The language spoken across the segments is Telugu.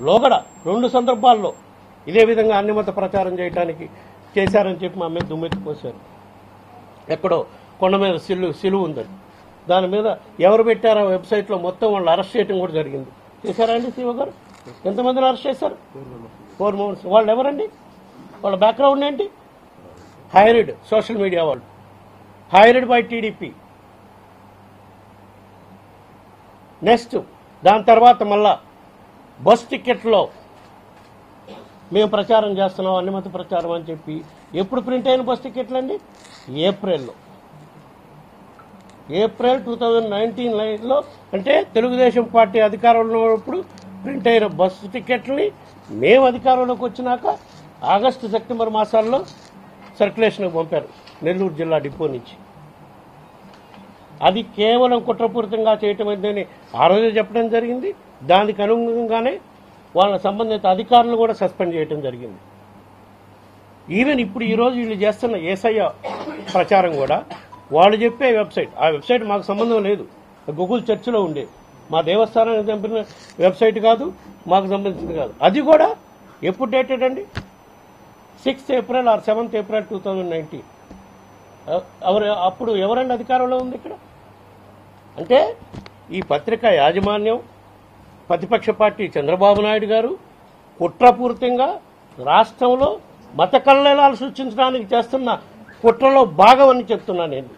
లోగడ రెండు సందర్భాల్లో ఇదే విధంగా అన్యమత ప్రచారం చేయడానికి చేశారని చెప్పి మా మీద దుమ్మెత్తిపోశారు ఎక్కడో కొండ మీద సిల్లు సిలువు ఉందని దాని మీద ఎవరు పెట్టారో ఆ వెబ్సైట్లో మొత్తం వాళ్ళు అరెస్ట్ చేయడం కూడా జరిగింది చేశారా అండి శివ గారు ఎంతమందిని అరెస్ట్ చేశారు ఫోర్ మెంబర్స్ వాళ్ళు ఎవరండి వాళ్ళ బ్యాక్గ్రౌండ్ ఏంటి హైరిడ్ సోషల్ మీడియా వాళ్ళు హైరిడ్ బై టీడీపీ నెక్స్ట్ దాని తర్వాత మళ్ళా బస్ టికెట్లో మేము ప్రచారం చేస్తున్నాం అన్నిమత ప్రచారం అని చెప్పి ఎప్పుడు ప్రింట్ అయిన బస్ టికెట్లు అండి ఏప్రిల్లో ఏప్రిల్ టూ థౌజండ్ నైన్టీన్ లో అంటే తెలుగుదేశం పార్టీ అధికారంలో ఉన్నప్పుడు ప్రింట్ అయిన బస్సు టికెట్లని మేము అధికారంలోకి వచ్చినాక ఆగస్టు సెప్టెంబర్ మాసాల్లో సర్క్యులేషన్కి పంపారు నెల్లూరు జిల్లా డిపో నుంచి అది కేవలం కుట్రపూరితంగా చేయటం అని ఆ రోజే చెప్పడం జరిగింది దానికి అనుగుణంగానే వాళ్ళ సంబంధిత అధికారులు కూడా సస్పెండ్ చేయటం జరిగింది ఈవెన్ ఇప్పుడు ఈరోజు వీళ్ళు చేస్తున్న ఏసయ్య ప్రచారం కూడా వాళ్ళు చెప్పే వెబ్సైట్ ఆ వెబ్సైట్ మాకు సంబంధం లేదు గూగుల్ చర్చిలో ఉండే మా దేవస్థానానికి చంపిన వెబ్సైట్ కాదు మాకు సంబంధించింది కాదు అది కూడా ఎప్పుడు డేటెడ్ అండి sixth April or seventh April two thousand nineteen ఎవరు అప్పుడు ఎవరండి అధికారంలో ఉంది ఇక్కడ అంటే ఈ పత్రిక యాజమాన్యం ప్రతిపక్ష పార్టీ చంద్రబాబు నాయుడు గారు కుట్రపూరితంగా రాష్ట్రంలో మత కల్లోలాలు సృష్టించడానికి చేస్తున్న కుట్రలో భాగం అని చెప్తున్నాను నేను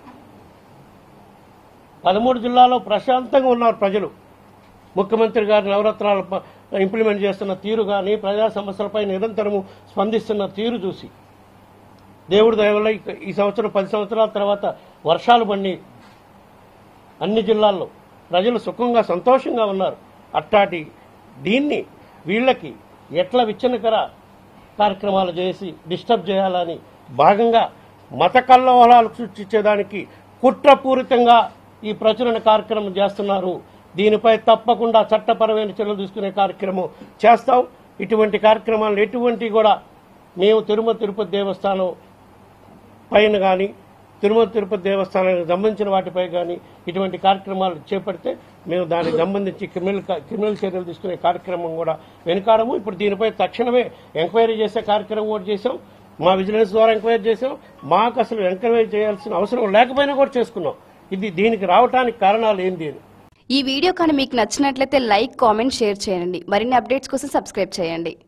పదమూడు జిల్లాలో ప్రశాంతంగా ఉన్నారు ప్రజలు ముఖ్యమంత్రి గారి నవరత్నాలు ప- ఇంప్లిమెంట్ చేస్తున్న తీరు కానీ ప్రజా సమస్యలపై నిరంతరము స్పందిస్తున్న తీరు చూసి దేవుడి దయ వల్ల ఇక- ఈ సంవత్సరం పది సంవత్సరాల తర్వాత వర్షాలు పడి అన్ని జిల్లాల్లో ప్రజలు సుఖంగా సంతోషంగా ఉన్నారు అట్టాటి దీన్ని వీళ్ళకి ఎట్లా విచ్ఛిన్నకర కార్యక్రమాలు చేసి డిస్టర్బ్ చేయాలని భాగంగా మత కల్లోలాలు సృష్టించేదానికి కుట్రపూరితంగా ఈ ప్రచురణ కార్యక్రమం చేస్తున్నారు దీనిపై తప్పకుండా చట్టపరమైన చర్యలు తీసుకునే కార్యక్రమం చేస్తాం ఇటువంటి కార్యక్రమాలు ఎటువంటి కూడా మేము తిరుమల తిరుపతి దేవస్థానం పైన కానీ తిరుమల తిరుపతి దేవస్థానానికి సంబంధించిన వాటిపై కానీ ఇటువంటి కార్యక్రమాలు చేపడితే మేము దానికి సంబంధించి క్రిమినల్ కా- క్రిమినల్ చర్యలు తీసుకునే కార్యక్రమం కూడా వెనుకాడము ఇప్పుడు దీనిపై తక్షణమే ఎంక్వైరీ చేసే కార్యక్రమం కూడా చేసాం మా విజిలెన్స్ ద్వారా ఎంక్వైరీ చేసాం మాకు అసలు ఎంక్వైరీ చేయాల్సిన అవసరం లేకపోయినా కూడా చేసుకున్నాం ఇది దీనికి రావడానికి కారణాలు ఏంది అని ఈ వీడియో కానీ మీకు నచ్చినట్లయితే లైక్ కామెంట్ షేర్ చేయండి మరిన్ని అప్డేట్స్ కోసం సబ్స్క్రైబ్ చేయండి